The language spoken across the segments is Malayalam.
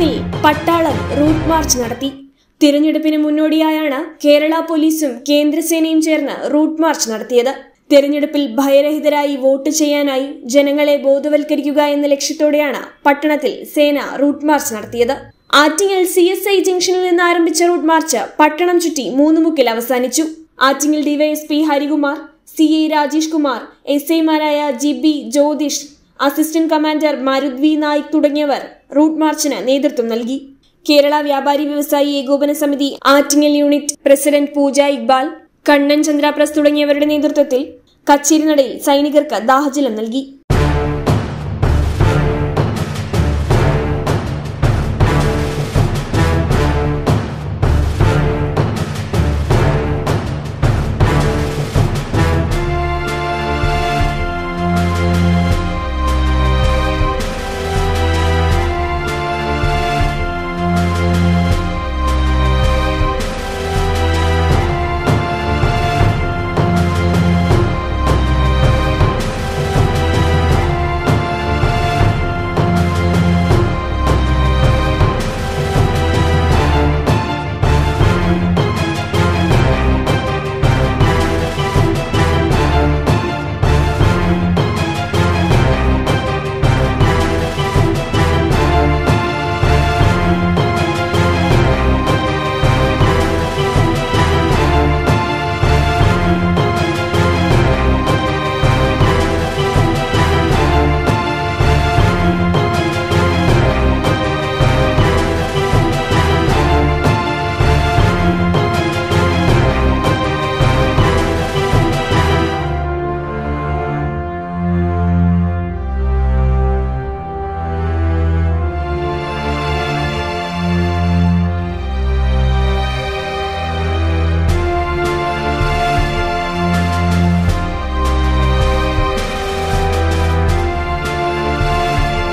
കേരളത്തിൽ പട്ടാളം റൂട്ട് മാർച്ച് നടത്തി തിരഞ്ഞെടുപ്പിന് മുന്നോടിയായാണ് കേരള പോലീസും കേന്ദ്രസേനയും ചേർന്ന് റൂട്ട് മാർച്ച് നടത്തിയത് തെരഞ്ഞെടുപ്പിൽ ഭയരഹിതരായി വോട്ട് ചെയ്യാനായി ജനങ്ങളെ ബോധവൽക്കരിക്കുക എന്ന ലക്ഷ്യത്തോടെയാണ് പട്ടണത്തിൽ സേന റൂട്ട് മാർച്ച് നടത്തിയത് ആറ്റിങ്ങൽ സി എസ് ഐ ജംഗ്ഷനിൽ നിന്ന് ആരംഭിച്ച റൂട്ട് മാർച്ച് പട്ടണം ചുറ്റി മൂന്ന് മുക്കിൽ അവസാനിച്ചു Attingal DYSP Harikumar C I Rajesh Kumar S ഐമാരായ ജിബി ജ്യോതിഷ് അസിസ്റ്റന്റ് കമാൻഡർ മരുദ്വി നായിക് തുടങ്ങിയവർ റൂട്ട് മാർച്ചിന് നേതൃത്വം നൽകി കേരള വ്യാപാരി വ്യവസായി ഏകോപന സമിതി ആറ്റിങ്ങൽ യൂണിറ്റ് പ്രസിഡന്റ് പൂജ ഇക്ബാൽ കണ്ണൻ ചന്ദ്രാപ്രസ് തുടങ്ങിയവരുടെ നേതൃത്വത്തിൽ കച്ചേരിനടയിൽ സൈനികർക്ക് ദാഹജലം നൽകി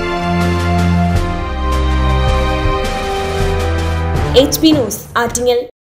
എച്ച് പി ന്യൂസ് ആറ്റിങ്ങൽ